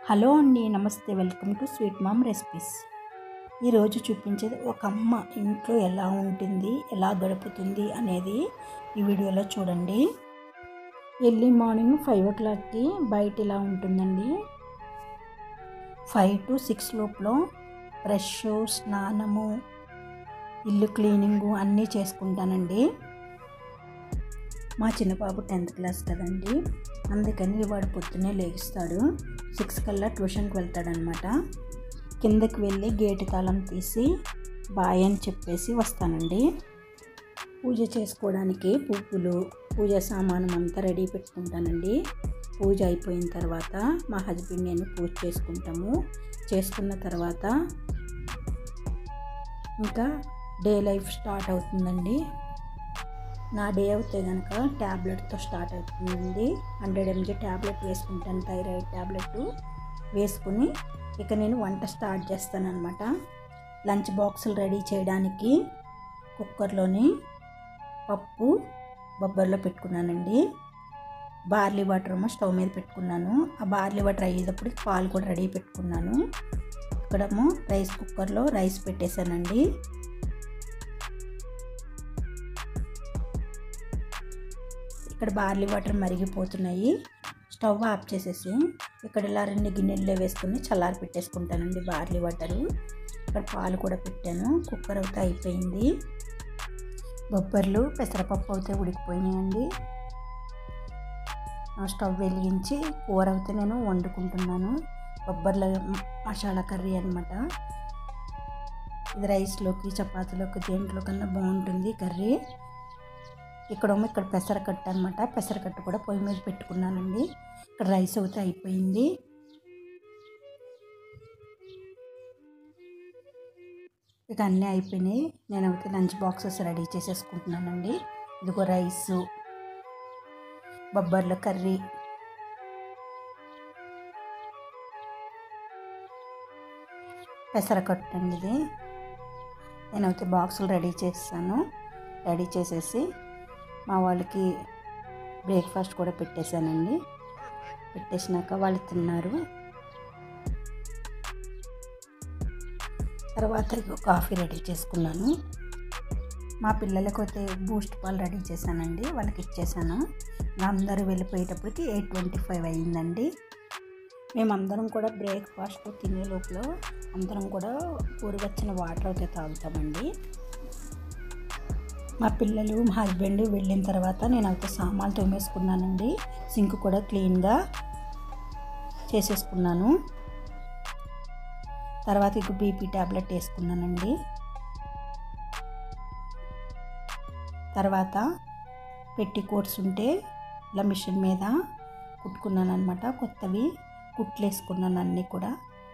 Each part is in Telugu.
హలో అండి నమస్తే welcome to sweet mom recipes ఈరోజు చూపించేది ఒక అమ్మ ఇంట్లో ఎలా ఉంటుంది ఎలా గడుపుతుంది అనేది ఈ వీడియోలో చూడండి ఎర్లీ మార్నింగ్ ఫైవ్ ఓ క్లాక్కి బయట ఇలా ఉంటుందండి ఫైవ్ టు సిక్స్ లోపల బ్రష్ స్నానము ఇల్లు క్లీనింగు అన్నీ చేసుకుంటానండి మా చిన్న బాబు టెన్త్ క్లాస్ కదండి అందుకని వాడు పొద్దున్నే లేగిస్తాడు సిక్స్ కల్లా ట్యూషన్కి వెళ్తాడనమాట కిందకి వెళ్ళి గేటు తాళం తీసి బాయ్ అని చెప్పేసి వస్తానండి పూజ చేసుకోవడానికి పువ్వులు పూజ సామానం అంతా రెడీ పెట్టుకుంటానండి పూజ అయిపోయిన తర్వాత మా హస్బెండ్ నేను పూజ చేసుకుంటాము చేసుకున్న తర్వాత ఇంకా డే లైఫ్ స్టార్ట్ అవుతుందండి నా డే అవుతే కనుక ట్యాబ్లెట్తో స్టార్ట్ అవుతుంది హండ్రెడ్ ఎంజీ ట్యాబ్లెట్ వేసుకుంటాను థైరాయిడ్ ట్యాబ్లెట్ వేసుకుని ఇక నేను వంట స్టార్ట్ చేస్తాను అనమాట లంచ్ బాక్సులు రెడీ చేయడానికి కుక్కర్లోని పప్పు బొబ్బర్లో పెట్టుకున్నానండి బార్లీ వాటర్ ఏమో స్టవ్ మీద పెట్టుకున్నాను ఆ బార్లీ వాటర్ అయ్యేటప్పుడు పాలు కూడా రెడీ పెట్టుకున్నాను ఇక్కడేమో రైస్ కుక్కర్లో రైస్ పెట్టేశానండి ఇక్కడ బార్లీ వాటర్ మరిగిపోతున్నాయి స్టవ్ ఆఫ్ చేసేసి ఇక్కడ ఇలా రెండు గిన్నెల్లో వేసుకుని చల్లారి పెట్టేసుకుంటానండి బార్లీ వాటరు ఇక్కడ పాలు కూడా పెట్టాను కుక్కర్ అయితే అయిపోయింది బొబ్బర్లు పెసరపప్పు అయితే ఉడికిపోయినాయండి స్టవ్ వెలిగించి కూర అయితే నేను వండుకుంటున్నాను బొబ్బర్ల మసాలా కర్రీ అనమాట ఇది రైస్లోకి చపాతీలోకి దేంట్లో కన్నా బాగుంటుంది కర్రీ ఇక్కడేమో ఇక్కడ పెసరకట్టు అనమాట పెసరకట్టు కూడా పొయ్యి మీద పెట్టుకున్నానండి ఇక్కడ రైస్ అయితే అయిపోయింది ఇక అన్నీ అయిపోయినాయి నేనైతే లంచ్ బాక్సెస్ రెడీ చేసేసుకుంటున్నానండి ఇదిగో రైసు బొబ్బర్ల కర్రీ పెసరకట్టు అండి ఇది నేనైతే బాక్సులు రెడీ చేస్తాను రెడీ చేసేసి మా వాళ్ళకి బ్రేక్ఫాస్ట్ కూడా పెట్టేశానండి పెట్టేసినాక వాళ్ళు తిన్నారు తర్వాత కాఫీ రెడీ చేసుకున్నాను మా పిల్లలకు అయితే బూస్ట్ పాలు రెడీ చేశానండి వాళ్ళకి ఇచ్చేసాను అందరూ వెళ్ళిపోయేటప్పటికి ఎయిట్ ట్వంటీ ఫైవ్ అయ్యిందండి మేమందరం కూడా బ్రేక్ఫాస్ట్ తినే లోపల అందరం కూడా ఊరువచ్చిన వాటర్ అయితే తాగుతామండి మా పిల్లలు మా హస్బెండ్ వెళ్ళిన తర్వాత నేను అయితే సామాన్లు తోమేసుకున్నానండి సింక్ కూడా క్లీన్గా చేసేసుకున్నాను తర్వాత ఇక బీపీ ట్యాబ్లెట్ వేసుకున్నానండి తర్వాత పెట్టి కోట్స్ ఉంటే ఇలా మిషన్ మీద కుట్టుకున్నాను అనమాట కొత్తవి కుట్లు వేసుకున్నాను అన్నీ కూడా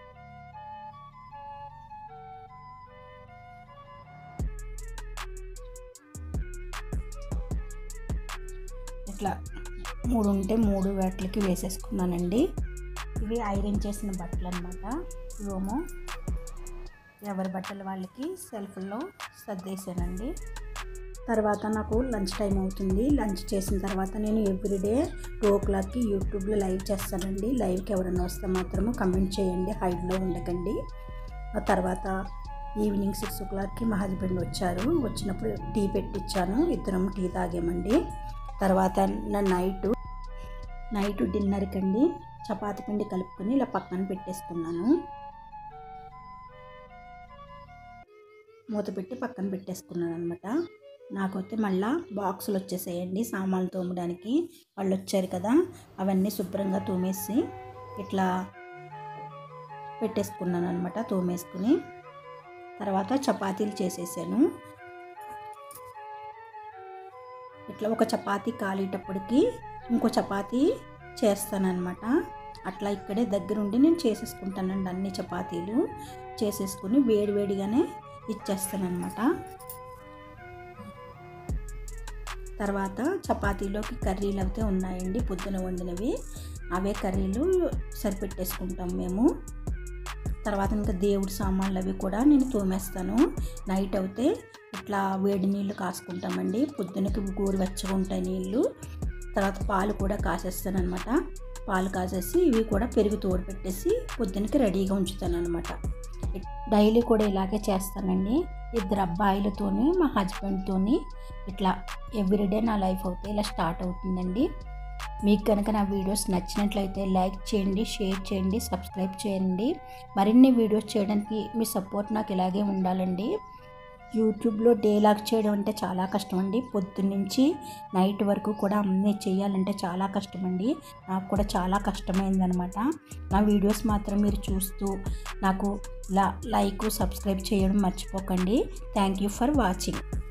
ఇట్లా మూడు ఉంటే మూడు వాటికి వేసేసుకున్నానండి ఇవి ఐరన్ చేసిన బట్టలు అనమాట ఇవేమో ఎవరి బట్టలు వాళ్ళకి సెల్ఫ్లో సర్దేశానండి తర్వాత నాకు లంచ్ టైం అవుతుంది లంచ్ చేసిన తర్వాత నేను ఎవ్రీడే టూ ఓ క్లాక్కి యూట్యూబ్లో లైవ్ చేస్తానండి లైవ్కి ఎవరైనా వస్తే మాత్రము కమెంట్ చేయండి హైడ్లో ఉండకండి ఆ తర్వాత ఈవినింగ్ సిక్స్ ఓ క్లాక్కి మా హస్బెండ్ వచ్చారు వచ్చినప్పుడు టీ పెట్టించాను ఇద్దరం టీ తాగామండి తర్వాత నా నైట్ నైట్ డిన్నర్కి అండి చపాతి పిండి కలుపుకొని ఇలా పక్కన పెట్టేసుకున్నాను మూత పెట్టి పక్కన పెట్టేసుకున్నాను అనమాట నాకైతే మళ్ళా బాక్సులు వచ్చేసేయండి సామాన్లు తోమడానికి వాళ్ళు వచ్చారు కదా అవన్నీ శుభ్రంగా తోమేసి ఇట్లా పెట్టేసుకున్నాను అనమాట తోమేసుకుని తర్వాత చపాతీలు చేసేసాను ఇట్లా ఒక చపాతీ కాలేటప్పటికి ఇంకో చపాతీ చేస్తానన్నమాట అట్లా ఇక్కడే దగ్గరుండి నేను చేసేసుకుంటానండి అన్ని చపాతీలు చేసేసుకుని వేడివేడిగానే ఇచ్చేస్తానమాట తర్వాత చపాతీలోకి కర్రీలు అయితే ఉన్నాయండి పొద్దున వండినవి అవే కర్రీలు సరిపెట్టేసుకుంటాం మేము తర్వాత ఇంకా దేవుడి సామాన్లు అవి కూడా నేను తోమేస్తాను నైట్ అయితే ఇట్లా వేడి నీళ్ళు కాసుకుంటామండి పొద్దునకి గోరు వెచ్చగా ఉంటాయి నీళ్ళు తర్వాత పాలు కూడా కాసేస్తాను అనమాట పాలు కాసేసి ఇవి కూడా పెరుగు తోడు పెట్టేసి పొద్దునకి రెడీగా ఉంచుతాను అనమాట డైలీ కూడా ఇలాగే చేస్తానండి ఇద్దరు అబ్బాయిలతోని మా హస్బెండ్తోని ఇట్లా ఎవ్రీడే నా లైఫ్ అవుతే ఇలా స్టార్ట్ అవుతుందండి మీకు కనుక నా వీడియోస్ నచ్చినట్లయితే లైక్ చేయండి షేర్ చేయండి సబ్స్క్రైబ్ చేయండి మరిన్ని వీడియోస్ చేయడానికి మీ సపోర్ట్ నాకు ఇలాగే ఉండాలండి యూట్యూబ్లో డే లాగ్ చేయడం అంటే చాలా కష్టం అండి పొద్దున్నుంచి నైట్ వరకు కూడా అన్నీ చేయాలంటే చాలా కష్టం అండి నాకు కూడా చాలా కష్టమైందనమాట నా వీడియోస్ మాత్రం మీరు చూస్తూ నాకు లా లైక్ సబ్స్క్రైబ్ చేయడం మర్చిపోకండి థ్యాంక్ యూ ఫర్ వాచింగ్